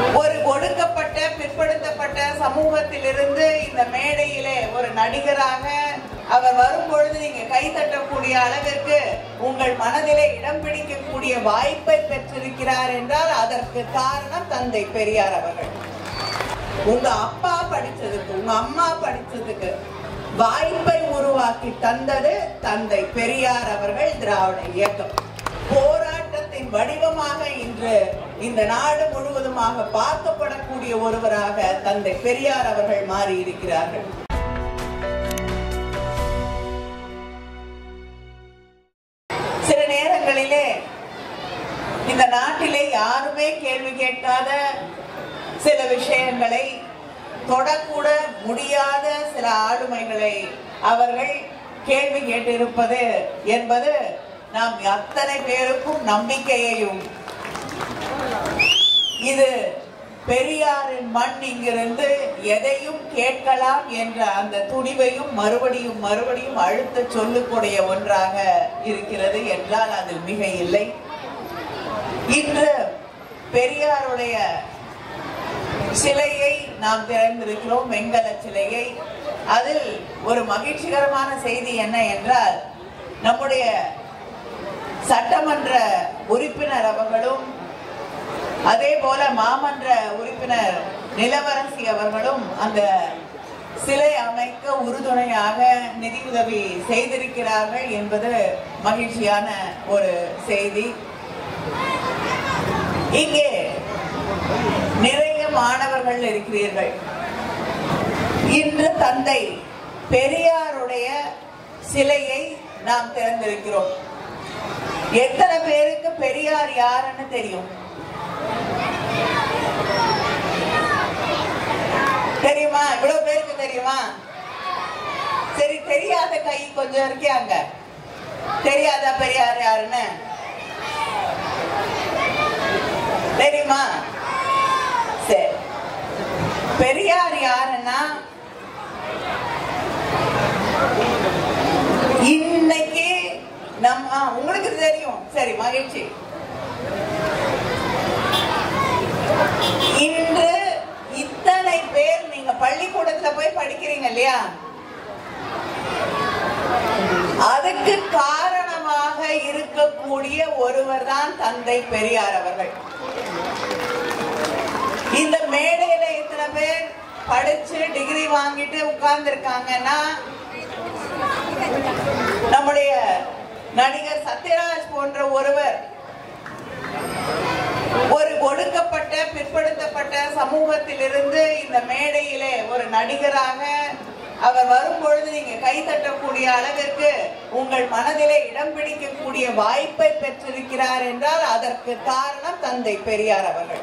ஒரு ஒடுக்கப்பட்ட பிற்படுத்தப்பட்ட சமூகத்திலிருந்து இந்த மேடையிலே ஒரு நடிகராக அவர் வரும்பொழுது நீங்க கை தட்டக்கூடிய அளவிற்கு உங்கள் மனதிலே இடம் பிடிக்கக்கூடிய வாய்ப்பை பெற்றிருக்கிறார் என்றால் அதற்கு காரணம் தந்தை பெரியார் அவர்கள் உங்க அப்பா படிச்சதுக்கு உங்க அம்மா படிச்சதுக்கு வாய்ப்பை உருவாக்கி தந்தது தந்தை பெரியார் அவர்கள் திராவிட இயக்கம் போராட்டத்தின் வடிவமாக இன்று இந்த நாடு முழுவதுமாக பார்க்கப்படக்கூடிய ஒருவராக தந்தை பெரியார் அவர்கள் மாறி இருக்கிறார்கள் சில நேரங்களிலே இந்த நாட்டிலே யாருமே கேள்வி கேட்காத சில விஷயங்களை தொடக்கூட முடியாத சில ஆளுமைகளை அவர்கள் கேள்வி கேட்டிருப்பது என்பது நாம் அத்தனை பேருக்கும் நம்பிக்கையையும் இது பெரியாரின் மண் இங்கிருந்து எதையும் கேட்கலாம் என்ற அந்த துணிவையும் மறுபடியும் மறுபடியும் அழுத்த சொல்லக்கூடிய ஒன்றாக இருக்கிறது என்றால் அதில் மிக இல்லை இன்று பெரியாருடைய சிலையை நாம் திறந்திருக்கிறோம் வெண்கல சிலையை அதில் ஒரு மகிழ்ச்சிகரமான செய்தி என்ன என்றால் நம்முடைய சட்டமன்ற உறுப்பினர் அவர்களும் அதே போல மாமன்ற உறுப்பினர் நிலவரசி அவர்களும் அந்த சிலை அமைக்க உறுதுணையாக நிதியுதவி செய்திருக்கிறார்கள் என்பது மகிழ்ச்சியான ஒரு செய்தி இங்கே நிறைய மாணவர்கள் இருக்கிறீர்கள் இன்று தந்தை பெரியாருடைய சிலையை நாம் திறந்திருக்கிறோம் எத்தனை பேருக்கு பெரியார் யாருன்னு தெரியும் தெரியுமா இவ்வளவு பேருக்கு தெரியுமா சரி தெரியாத கை கொஞ்சம் இருக்கே அங்க தெரியாதா பெரியார் யாருன்னு தெரியுமா சரி பெரியார் யாருன்னா இன்னைக்கு நம்ம ஆ, உங்களுக்கு தெரியும் சரி மகிழ்ச்சி இன்று இத்தனை பேர் நீங்க பள்ளிக்கூடத்துல போய் படிக்கிறீங்க இல்லையா அதுக்கு காரணமாக இருக்கக்கூடிய ஒருவர் தான் தந்தை பெரியார் அவர்கள் இந்த மேடையில இத்தனை பேர் படிச்சு டிகிரி வாங்கிட்டு உட்கார்ந்து இருக்காங்கன்னா நம்முடைய நடிகர் சத்யராஜ் போன்ற ஒருவர் ஒரு ஒடுக்கப்பட்ட பிற்படுத்தப்பட்ட சமூகத்திலிருந்து இந்த மேடையிலே ஒரு நடிகராக அவர் வரும்பொழுது நீங்க கை தட்டக்கூடிய அளவிற்கு உங்கள் மனதிலே இடம் பிடிக்கக்கூடிய வாய்ப்பை பெற்றிருக்கிறார் என்றால் அதற்கு காரணம் தந்தை பெரியார் அவர்கள்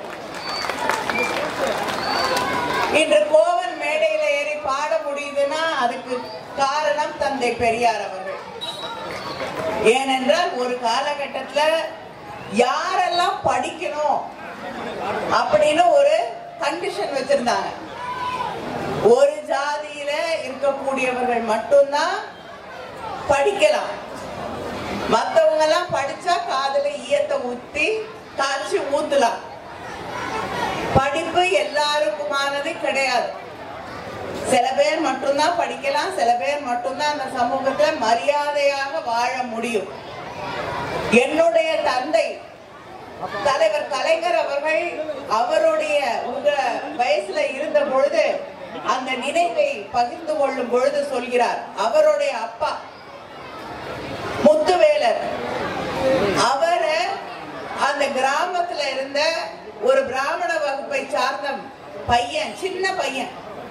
இன்று கோவன் மேடையில ஏறி பாட முடியுதுன்னா அதுக்கு காரணம் தந்தை பெரியார் அவர்கள் ஏனென்றால் ஒரு காலகட்டத்துல யாரெல்லாம் படிக்கணும் அப்படின்னு ஒரு கண்டிஷன் வச்சிருந்தாங்க ஒரு ஜாதியில இருக்கக்கூடியவர்கள் மட்டும்தான் படிக்கலாம் மத்தவங்க எல்லாம் படிச்சா காதுல ஈயத்தை ஊத்தி காய்ச்சி ஊத்தலாம் படிப்பு எல்லாருக்குமானது கிடையாது சில பேர் மட்டும்தான் படிக்கலாம் சில பேர் மட்டும்தான் அந்த சமூகத்துல மரியாதையாக வாழ முடியும் என்னுடைய தந்தை தலைவர் கலைஞர் அவர்கள் அவருடைய உங்க வயசுல இருந்த பொழுது அந்த நினைவை பகிர்ந்து கொள்ளும் பொழுது சொல்கிறார் அவருடைய அப்பா முத்துவேலர் அவரை அந்த கிராமத்துல இருந்த ஒரு பிராமண வகுப்பை சார்ந்த பையன் சின்ன பையன்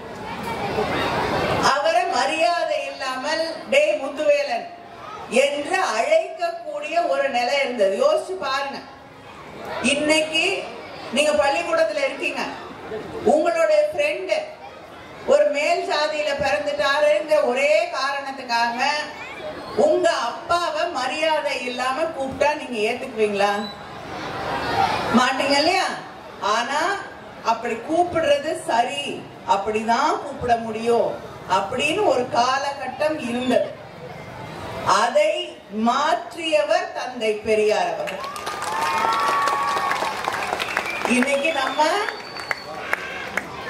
அவரை மரியாதை இல்லாமல் டே முத்துவேலன் என்று அழைக்கக்கூடிய ஒரு நிலை இருந்தது யோசிச்சு பாருங்க இன்னைக்கு நீங்க பள்ளிக்கூடத்துல இருக்கீங்க உங்களுடைய ஃப்ரெண்டு ஒரு மேல் சாதியில பிறந்துட்டாருங்கிற ஒரே காரணத்துக்காக உங்க அப்பாவை மரியாதை இல்லாம கூப்பிட்டா நீங்க ஏத்துக்குவீங்களா மாட்டீங்க இல்லையா ஆனா அப்படி கூப்பிடுறது சரி அப்படிதான் கூப்பிட முடியும் அப்படின்னு ஒரு காலகட்டம் இருந்தது அதை மாற்றியவர் தந்தை பெரியார் அவர்கள் இன்னைக்கு நம்ம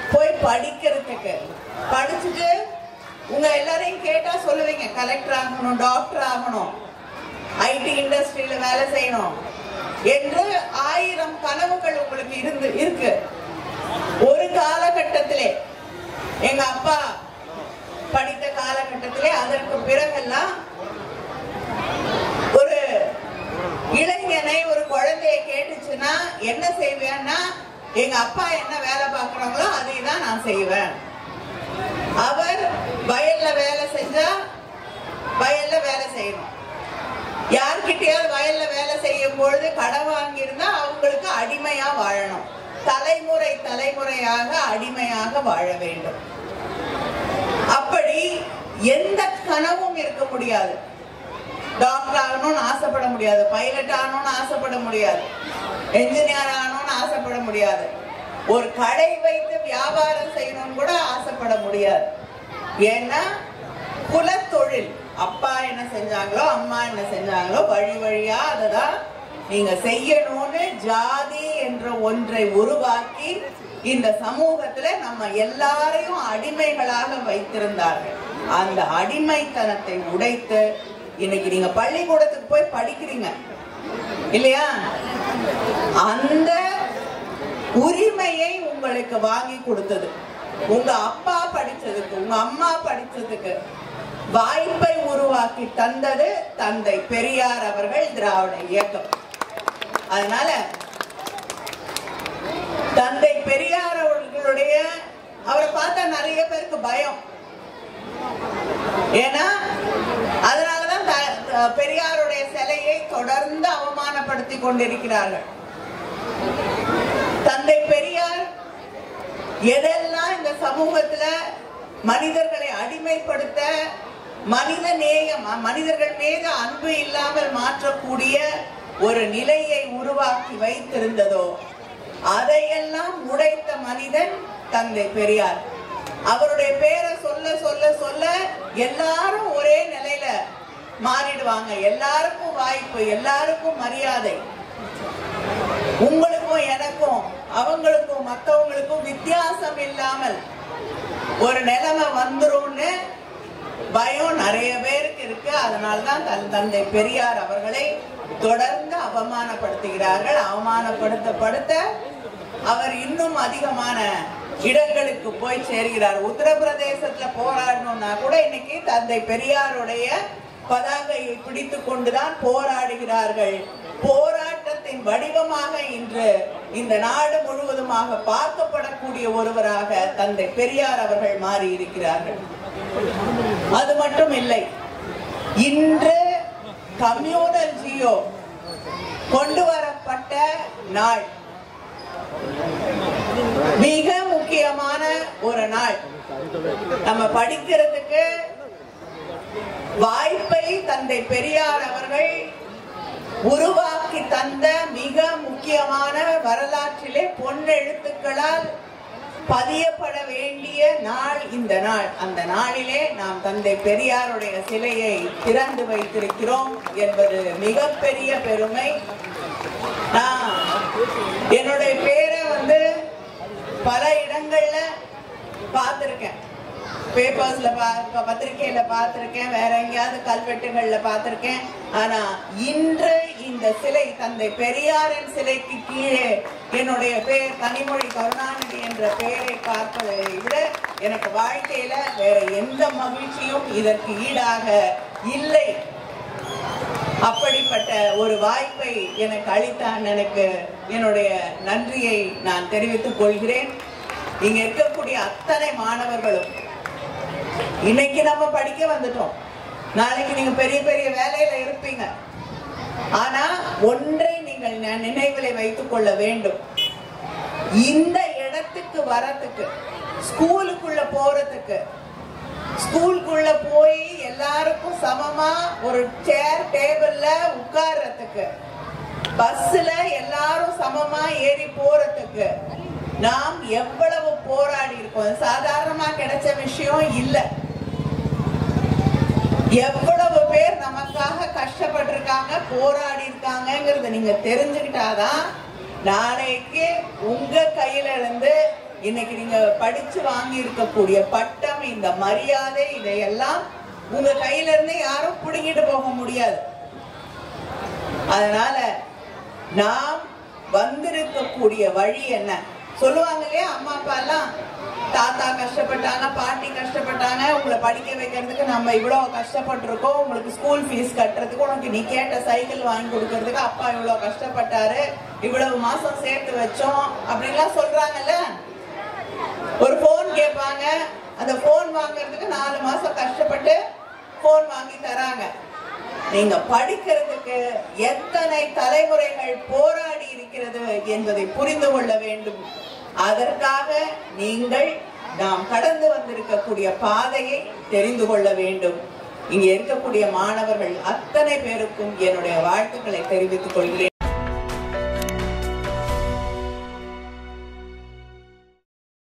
போய் படிக்கிறதுக்கு படிச்சுட்டு உங்க எல்லாரையும் கேட்டா சொல்லுவீங்க கலெக்டர் ஆகணும் டாக்டர் ஆகணும் ஐடி இண்டஸ்ட்ரியில வேலை செய்யணும் என்று ஆயிரம் கனவுகள் உங்களுக்கு இருந்து இருக்கு ஒரு காலகட்டத்திலே எங்க அப்பா படித்த காலகட்டத்திலே அதற்கு பிறகெல்லாம் ஒரு இளைஞனை ஒரு குழந்தைய கேட்டுச்சுன்னா என்ன செய்வேன்னா எங்க அப்பா என்ன வேலை பார்க்கறாங்களோ அதை தான் நான் செய்வேன் அவர் வயல்ல வேலை செஞ்சா வயல்ல வேலை செய்யணும் யார்கிட்டயாவது வயல்ல வேலை செய்யும் பொழுது கடன் வாங்கியிருந்தா அவங்களுக்கு அடிமையா வாழணும் தலைமுறை தலைமுறையாக அடிமையாக வாழ வேண்டும் அப்படி எந்த கனவும் இருக்க முடியாது டாக்டர் ஆகணும்னு ஆசைப்பட முடியாது பைலட் ஆகணும்னு ஆசைப்பட முடியாது என்ஜினியர் ஆகணும்னு ஆசைப்பட முடியாது ஒரு கடை வைத்து வியாபாரம் செய்யணும்னு கூட ஆசைப்பட முடியாது ஏன்னா குலத்தொழில் அப்பா என்ன செஞ்சாங்களோ அம்மா என்ன செஞ்சாங்களோ வழி வழியா அததான் நீங்க செய்யணும்னு ஜாதி என்ற ஒன்றை உருவாக்கி இந்த சமூகத்துல நம்ம எல்லாரையும் அடிமைகளாக வைத்திருந்தார்கள் அந்த அடிமைத்தனத்தை உடைத்து இன்னைக்கு நீங்க பள்ளிக்கூடத்துக்கு போய் படிக்கிறீங்க இல்லையா அந்த உரிமையை உங்களுக்கு வாங்கி கொடுத்தது உங்க அப்பா படிச்சதுக்கு உங்க அம்மா படிச்சதுக்கு வாய்ப்பை உருவாக்கி தந்தது தந்தை பெரியார் அவர்கள் திராவிட இயக்கம் அதனால தந்தை பெரியார் அவர்களுடைய அவரை பார்த்தா நிறைய பேருக்கு பயம் ஏன்னா அதனாலதான் த- த- பெரியாருடைய சிலையை தொடர்ந்து அவமானப்படுத்தி கொண்டிருக்கிறார்கள் தந்தை பெரியார் எதெல்லாம் இந்த சமூகத்துல மனிதர்களை அடிமைப்படுத்த மனித நேயம் அ- மனிதர்கள் மீது அன்பு இல்லாமல் மாற்றக்கூடிய ஒரு நிலையை உருவாக்கி வைத்திருந்ததோ அதையெல்லாம் உடைத்த மனிதன் தந்தை பெரியார் அவருடைய பேரை சொல்ல சொல்ல சொல்ல எல்லாரும் ஒரே நிலையில மாறிடுவாங்க எல்லாருக்கும் வாய்ப்பு எல்லாருக்கும் மரியாதை உங்களுக்கும் எனக்கும் அவங்களுக்கும் மத்தவங்களுக்கும் வித்தியாசம் இல்லாமல் ஒரு நிலைமை வந்துரும்னு பயம் நிறைய பேருக்கு இருக்கு அதனால்தான் தன் தந்தை பெரியார் அவர்களை தொடர்ந்து அவமானப்படுத்துகிறார்கள் அவமானப்படுத்தப்படுத்த அவர் இன்னும் அதிகமான இடங்களுக்கு போய் சேர்கிறார் உத்தரப்பிரதேசத்துல போராடணும்னா கூட இன்னைக்கு தந்தை பெரியாருடைய பதாகையை பிடித்து கொண்டுதான் போராடுகிறார்கள் போராட்டத்தின் வடிவமாக இன்று இந்த நாடு முழுவதுமாக பார்க்கப்படக்கூடிய ஒருவராக தந்தை பெரியார் அவர்கள் மாறி இருக்கிறார்கள் அது மட்டும் இல்லை இன்று கம்யூனல் ஜியோ கொண்டு வரப்பட்ட நாள் மிக முக்கியமான ஒரு நாள் நம்ம படிக்கிறதுக்கு வாய்ப்பை தந்தை பெரியார் அவர்கள் உருவாக்கி தந்த மிக முக்கியமான வரலாற்றிலே பொன்னெழுத்துக்களால் பதியப்பட வேண்டிய நாள் இந்த நாள் அந்த நாளிலே நாம் தந்தை பெரியாருடைய சிலையை திறந்து வைத்திருக்கிறோம் என்பது மிகப்பெரிய பெருமை நான் என்னுடைய பேரை வந்து பல இடங்கள்ல பார்த்திருக்கேன் பேப்பர்ஸ்ல பா பத்திரிக்கையில பார்த்திருக்கேன் வேற எங்கேயாவது கல்வெட்டுகள்ல பார்த்திருக்கேன் ஆனா இன்று இந்த சிலை தந்தை பெரியாரின் சிலைக்கு கீழே என்னுடைய பேர் கனிமொழி கருணாநிதி என்ற பெயரை பார்ப்பதை விட எனக்கு வாழ்க்கையில வேற எந்த மகிழ்ச்சியும் இதற்கு ஈடாக இல்லை அப்படிப்பட்ட ஒரு வாய்ப்பை எனக்கு அளித்த அண்ணனுக்கு என்னுடைய நன்றியை நான் தெரிவித்துக் கொள்கிறேன் இங்க இருக்கக்கூடிய அத்தனை மாணவர்களும் இன்னைக்கு நம்ம படிக்க வந்துட்டோம் நாளைக்கு நீங்க பெரிய பெரிய வேலையில இருப்பீங்க ஆனா ஒன்றை நீங்கள் ந- நினைவிலை வைத்துக் கொள்ள வேண்டும் இந்த இடத்துக்கு வரத்துக்கு ஸ்கூலுக்குள்ள போறதுக்கு ஸ்கூலுக்குள்ள போய் எல்லாருக்கும் சமமா ஒரு சேர் டேபிள்ல உட்கார்றதுக்கு பஸ்ல எல்லாரும் சமமா ஏறி போறதுக்கு நாம் எவ்வளவு போராடி இருக்கோம் இது சாதாரணமா கிடைச்ச விஷயம் இல்ல எவ்வளவு பேர் நமக்காக கஷ்டப்பட்டிருக்காங்க போராடி இருக்காங்கங்கிறத நீங்க தெரிஞ்சுக்கிட்டாதான் நாளைக்கு உங்க கையில இருந்து இன்னைக்கு நீங்க படிச்சு வாங்கி இருக்கக்கூடிய பட்டம் இந்த மரியாதை இதையெல்லாம் உங்க கையில இருந்து யாரும் புடுங்கிட்டு போக முடியாது அதனால நாம் வந்திருக்கக்கூடிய வழி என்ன சொல்லுவாங்க இல்லையா அம்மா அப்பா எல்லாம் தாத்தா கஷ்டப்பட்டாங்க பாட்டி கஷ்டப்பட்டாங்க உங்களை படிக்க வைக்கிறதுக்கு நம்ம இவ்வளவு கஷ்டப்பட்டிருக்கோம் உங்களுக்கு ஸ்கூல் ஃபீஸ் கட்டுறதுக்கு உனக்கு நீ கேட்ட சைக்கிள் வாங்கி கொடுக்கறதுக்கு அப்பா இவ்வளவு கஷ்டப்பட்டாரு இவ்வளவு மாசம் சேர்த்து வச்சோம் அப்படின்லாம் சொல்றாங்கல்ல ஒரு போன் கேட்பாங்க அந்த போன் வாங்குறதுக்கு நாலு மாசம் கஷ்டப்பட்டு போன் வாங்கி தராங்க நீங்க படிக்கிறதுக்கு எத்தனை தலைமுறைகள் போராடி இருக்கிறது என்பதை புரிந்து கொள்ள வேண்டும் அதற்காக நீங்கள் நாம் கடந்து வந்திருக்கக்கூடிய பாதையை தெரிந்து கொள்ள வேண்டும் இங்க இருக்கக்கூடிய மாணவர்கள் அத்தனை பேருக்கும் என்னுடைய வாழ்த்துக்களை தெரிவித்துக் கொள்கிறேன்